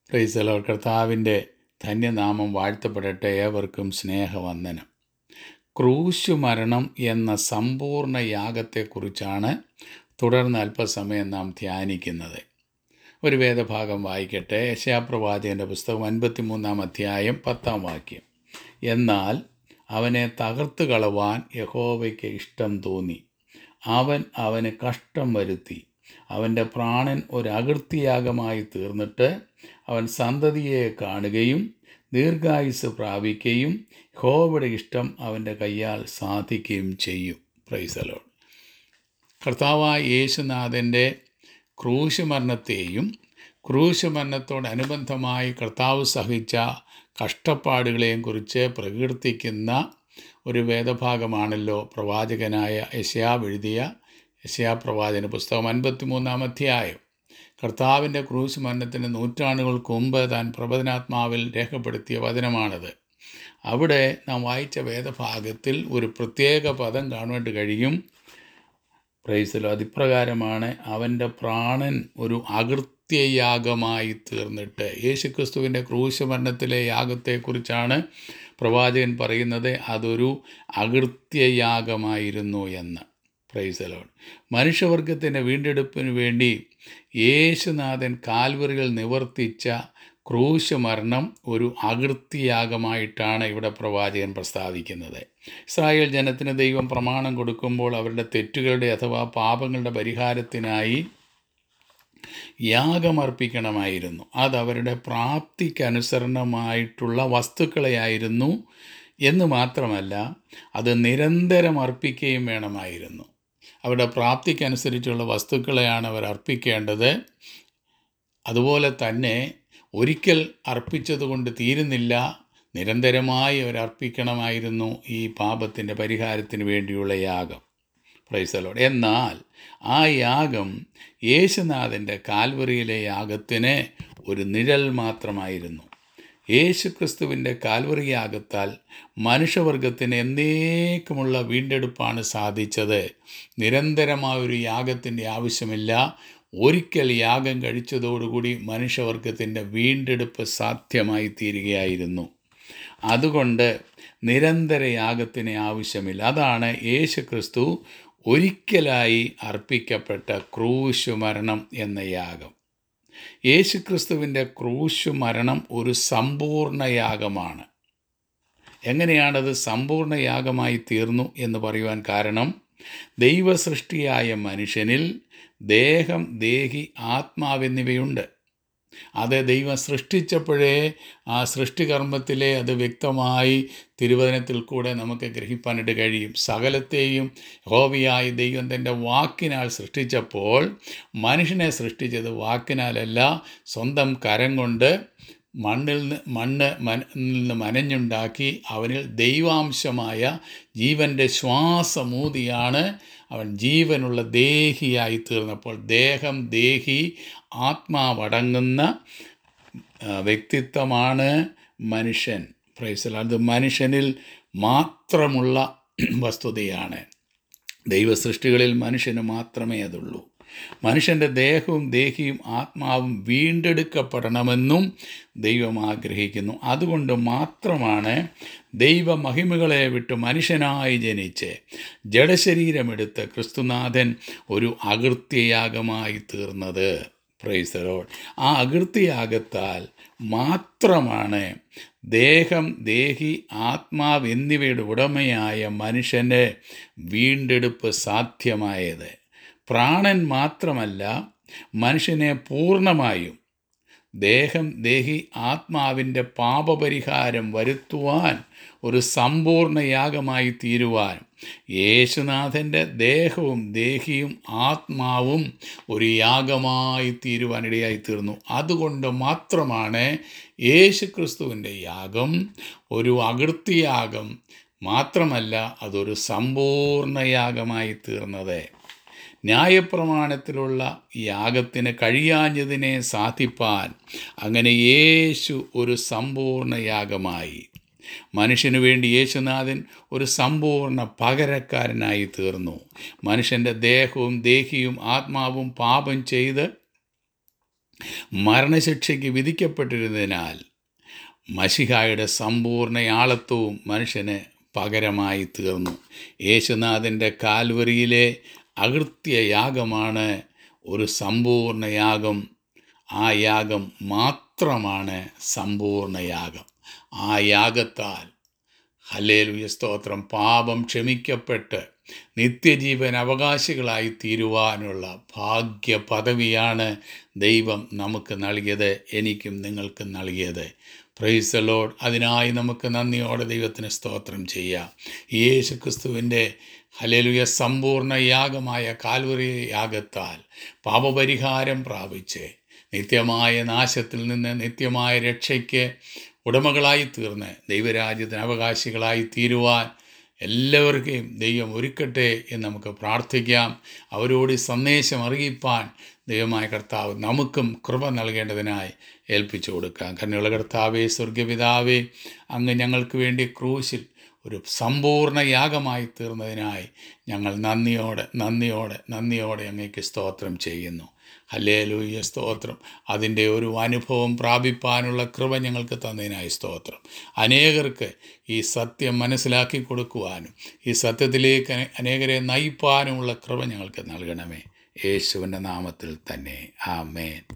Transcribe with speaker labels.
Speaker 1: പ്രൈസലോ കർത്താവിൻ്റെ ധന്യനാമം വാഴ്ത്തപ്പെടട്ടെ ഏവർക്കും സ്നേഹവന്ദനം ക്രൂശു മരണം എന്ന സമ്പൂർണ്ണ യാഗത്തെക്കുറിച്ചാണ് തുടർന്ന് അല്പസമയം നാം ധ്യാനിക്കുന്നത് ഒരു വേദഭാഗം വായിക്കട്ടെ യശാപ്രവാചകൻ്റെ പുസ്തകം അൻപത്തിമൂന്നാം അധ്യായം പത്താം വാക്യം എന്നാൽ അവനെ തകർത്ത് കളവാൻ യഹോവയ്ക്ക് ഇഷ്ടം തോന്നി അവൻ അവന് കഷ്ടം വരുത്തി അവൻ്റെ പ്രാണൻ ഒരു അകൃത്യയാഗമായി തീർന്നിട്ട് അവൻ സന്തതിയെ കാണുകയും ദീർഘായുസ് പ്രാപിക്കുകയും യഹോവയുടെ ഇഷ്ടം അവൻ്റെ കയ്യാൽ സാധിക്കുകയും ചെയ്യും പ്രൈസലോൺ കർത്താവായ യേശുനാഥൻ്റെ ക്രൂശ് മരണത്തെയും ക്രൂശ് മരണത്തോടനുബന്ധമായി കർത്താവ് സഹിച്ച കഷ്ടപ്പാടുകളെയും കുറിച്ച് പ്രകീർത്തിക്കുന്ന ഒരു വേദഭാഗമാണല്ലോ പ്രവാചകനായ യശയാവ് എഴുതിയ യശയാ പ്രവാചന പുസ്തകം അൻപത്തിമൂന്നാം അധ്യായം കർത്താവിൻ്റെ ക്രൂശ് മരണത്തിന് നൂറ്റാണ്ടുകൾക്ക് മുമ്പ് താൻ പ്രബോധനാത്മാവിൽ രേഖപ്പെടുത്തിയ വചനമാണത് അവിടെ നാം വായിച്ച വേദഭാഗത്തിൽ ഒരു പ്രത്യേക പദം കാണുവാൻ കഴിയും പ്രൈസലോ അതിപ്രകാരമാണ് അവൻ്റെ പ്രാണൻ ഒരു അകൃത്യയാഗമായി തീർന്നിട്ട് യേശുക്രിസ്തുവിൻ്റെ ക്രൂശ മരണത്തിലെ യാഗത്തെക്കുറിച്ചാണ് പ്രവാചകൻ പറയുന്നത് അതൊരു അകൃത്യയാഗമായിരുന്നു എന്ന് പ്രൈസലോൺ മനുഷ്യവർഗത്തിൻ്റെ വീണ്ടെടുപ്പിന് വേണ്ടി യേശുനാഥൻ കാൽവറികൾ നിവർത്തിച്ച ക്രൂശ് മരണം ഒരു അകൃത്യയാഗമായിട്ടാണ് ഇവിടെ പ്രവാചകൻ പ്രസ്താവിക്കുന്നത് ഇസ്രായേൽ ജനത്തിന് ദൈവം പ്രമാണം കൊടുക്കുമ്പോൾ അവരുടെ തെറ്റുകളുടെ അഥവാ പാപങ്ങളുടെ പരിഹാരത്തിനായി യാഗമർപ്പിക്കണമായിരുന്നു അത് അവരുടെ പ്രാപ്തിക്കനുസരണമായിട്ടുള്ള വസ്തുക്കളെയായിരുന്നു എന്ന് മാത്രമല്ല അത് നിരന്തരം അർപ്പിക്കുകയും വേണമായിരുന്നു അവരുടെ പ്രാപ്തിക്കനുസരിച്ചുള്ള വസ്തുക്കളെയാണ് അവർ അർപ്പിക്കേണ്ടത് അതുപോലെ തന്നെ ഒരിക്കൽ അർപ്പിച്ചതുകൊണ്ട് തീരുന്നില്ല നിരന്തരമായി അവർ അർപ്പിക്കണമായിരുന്നു ഈ പാപത്തിൻ്റെ പരിഹാരത്തിന് വേണ്ടിയുള്ള യാഗം പ്രൈസലോട് എന്നാൽ ആ യാഗം യേശുനാഥൻ്റെ കാൽവറിയിലെ യാഗത്തിന് ഒരു നിഴൽ മാത്രമായിരുന്നു യേശുക്രിസ്തുവിൻ്റെ കാൽവറി യാഗത്താൽ മനുഷ്യവർഗത്തിന് എന്നേക്കുമുള്ള വീണ്ടെടുപ്പാണ് സാധിച്ചത് നിരന്തരമായ ഒരു യാഗത്തിൻ്റെ ആവശ്യമില്ല ഒരിക്കൽ യാഗം കഴിച്ചതോടുകൂടി മനുഷ്യവർഗത്തിൻ്റെ വീണ്ടെടുപ്പ് സാധ്യമായി തീരുകയായിരുന്നു അതുകൊണ്ട് നിരന്തര യാഗത്തിന് ആവശ്യമില്ല അതാണ് യേശു ക്രിസ്തു ഒരിക്കലായി അർപ്പിക്കപ്പെട്ട ക്രൂശു മരണം എന്ന യാഗം യേശുക്രിസ്തുവിൻ്റെ ക്രൂശു മരണം ഒരു സമ്പൂർണ്ണ യാഗമാണ് എങ്ങനെയാണത് സമ്പൂർണ്ണ യാഗമായി തീർന്നു എന്ന് പറയുവാൻ കാരണം ദൈവസൃഷ്ടിയായ മനുഷ്യനിൽ ദേഹം ദേഹി ആത്മാവെന്നിവയുണ്ട് അത് ദൈവം സൃഷ്ടിച്ചപ്പോഴേ ആ സൃഷ്ടികർമ്മത്തിലെ അത് വ്യക്തമായി തിരുവചനത്തിൽ കൂടെ നമുക്ക് ഗ്രഹിപ്പാനായിട്ട് കഴിയും സകലത്തെയും ഹോവിയായി ദൈവം തൻ്റെ വാക്കിനാൽ സൃഷ്ടിച്ചപ്പോൾ മനുഷ്യനെ സൃഷ്ടിച്ചത് വാക്കിനാലല്ല സ്വന്തം കരം കൊണ്ട് മണ്ണിൽ നിന്ന് മണ്ണ് മന നിന്ന് മനഞ്ഞുണ്ടാക്കി അവനിൽ ദൈവാംശമായ ജീവൻ്റെ ശ്വാസമൂതിയാണ് അവൻ ജീവനുള്ള ദേഹിയായി തീർന്നപ്പോൾ ദേഹം ദേഹി ആത്മാവടങ്ങുന്ന വ്യക്തിത്വമാണ് മനുഷ്യൻ പ്രൈസൽ അത് മനുഷ്യനിൽ മാത്രമുള്ള വസ്തുതയാണ് ദൈവസൃഷ്ടികളിൽ മനുഷ്യന് മാത്രമേ അതുള്ളൂ മനുഷ്യൻ്റെ ദേഹവും ദേഹിയും ആത്മാവും വീണ്ടെടുക്കപ്പെടണമെന്നും ദൈവം ആഗ്രഹിക്കുന്നു അതുകൊണ്ട് മാത്രമാണ് ദൈവമഹിമകളെ വിട്ട് മനുഷ്യനായി ജനിച്ച് ജഡശരീരമെടുത്ത് ക്രിസ്തുനാഥൻ ഒരു അകൃത്യയാഗമായി തീർന്നത് പ്രൈസറോൾ ആ അകൃത്യയാഗത്താൽ മാത്രമാണ് ദേഹം ദേഹി ആത്മാവ് എന്നിവയുടെ ഉടമയായ മനുഷ്യൻ്റെ വീണ്ടെടുപ്പ് സാധ്യമായത് പ്രാണൻ മാത്രമല്ല മനുഷ്യനെ പൂർണ്ണമായും ദേഹം ദേഹി ആത്മാവിൻ്റെ പാപപരിഹാരം വരുത്തുവാൻ ഒരു സമ്പൂർണ്ണ യാഗമായി തീരുവാൻ യേശുനാഥൻ്റെ ദേഹവും ദേഹിയും ആത്മാവും ഒരു യാഗമായി തീരുവാൻ ഇടയായി തീർന്നു അതുകൊണ്ട് മാത്രമാണ് യേശുക്രിസ്തുവിൻ്റെ യാഗം ഒരു അകൃത്യയാഗം മാത്രമല്ല അതൊരു സമ്പൂർണ്ണ യാഗമായി തീർന്നത് ന്യായപ്രമാണത്തിലുള്ള യാഗത്തിന് കഴിയാഞ്ഞതിനെ സാധിപ്പാൻ അങ്ങനെ യേശു ഒരു സമ്പൂർണ്ണ യാഗമായി മനുഷ്യനു വേണ്ടി യേശുനാഥൻ ഒരു സമ്പൂർണ്ണ പകരക്കാരനായി തീർന്നു മനുഷ്യൻ്റെ ദേഹവും ദേഹിയും ആത്മാവും പാപം ചെയ്ത് മരണശിക്ഷയ്ക്ക് വിധിക്കപ്പെട്ടിരുന്നതിനാൽ മഷിഹായുടെ സമ്പൂർണ്ണയാളത്വവും മനുഷ്യന് പകരമായി തീർന്നു യേശുനാഥൻ്റെ കാൽവറിയിലെ അകൃത്യയാഗമാണ് ഒരു സമ്പൂർണ്ണ യാഗം ആ യാഗം മാത്രമാണ് സമ്പൂർണ്ണ യാഗം ആ യാഗത്താൽ ഹല്ലേലൂയ സ്തോത്രം പാപം ക്ഷമിക്കപ്പെട്ട് നിത്യജീവൻ അവകാശികളായി തീരുവാനുള്ള ഭാഗ്യ പദവിയാണ് ദൈവം നമുക്ക് നൽകിയത് എനിക്കും നിങ്ങൾക്കും നൽകിയത് പ്രൈസ് ലോഡ് അതിനായി നമുക്ക് നന്ദിയോടെ ദൈവത്തിന് സ്തോത്രം ചെയ്യാം യേശു ക്രിസ്തുവിൻ്റെ ഹലേലുയ സമ്പൂർണ്ണ യാഗമായ കാൽവറി യാഗത്താൽ പാപപരിഹാരം പ്രാപിച്ച് നിത്യമായ നാശത്തിൽ നിന്ന് നിത്യമായ രക്ഷയ്ക്ക് ഉടമകളായി തീർന്ന് ദൈവരാജ്യത്തിന് അവകാശികളായി തീരുവാൻ എല്ലാവർക്കും ദൈവം ഒരുക്കട്ടെ എന്ന് നമുക്ക് പ്രാർത്ഥിക്കാം അവരോട് ഈ സന്ദേശം അറിയിപ്പാൻ ദൈവമായ കർത്താവ് നമുക്കും കൃപ നൽകേണ്ടതിനായി ഏൽപ്പിച്ചു കൊടുക്കാം കന്നുള്ള കർത്താവേ സ്വർഗപിതാവേ അങ്ങ് ഞങ്ങൾക്ക് വേണ്ടി ക്രൂശിൽ ഒരു സമ്പൂർണ്ണ യാഗമായി തീർന്നതിനായി ഞങ്ങൾ നന്ദിയോടെ നന്ദിയോടെ നന്ദിയോടെ അങ്ങേക്ക് സ്തോത്രം ചെയ്യുന്നു ഹല്ലേലൂയ സ്തോത്രം അതിൻ്റെ ഒരു അനുഭവം പ്രാപിപ്പാനുള്ള കൃപ ഞങ്ങൾക്ക് തന്നതിനായി സ്തോത്രം അനേകർക്ക് ഈ സത്യം മനസ്സിലാക്കി കൊടുക്കുവാനും ഈ സത്യത്തിലേക്ക് അനേ- അനേകരെ നയിപ്പാനുമുള്ള കൃപ ഞങ്ങൾക്ക് നൽകണമേ യേശുവിൻ്റെ നാമത്തിൽ തന്നെ ആമേൻ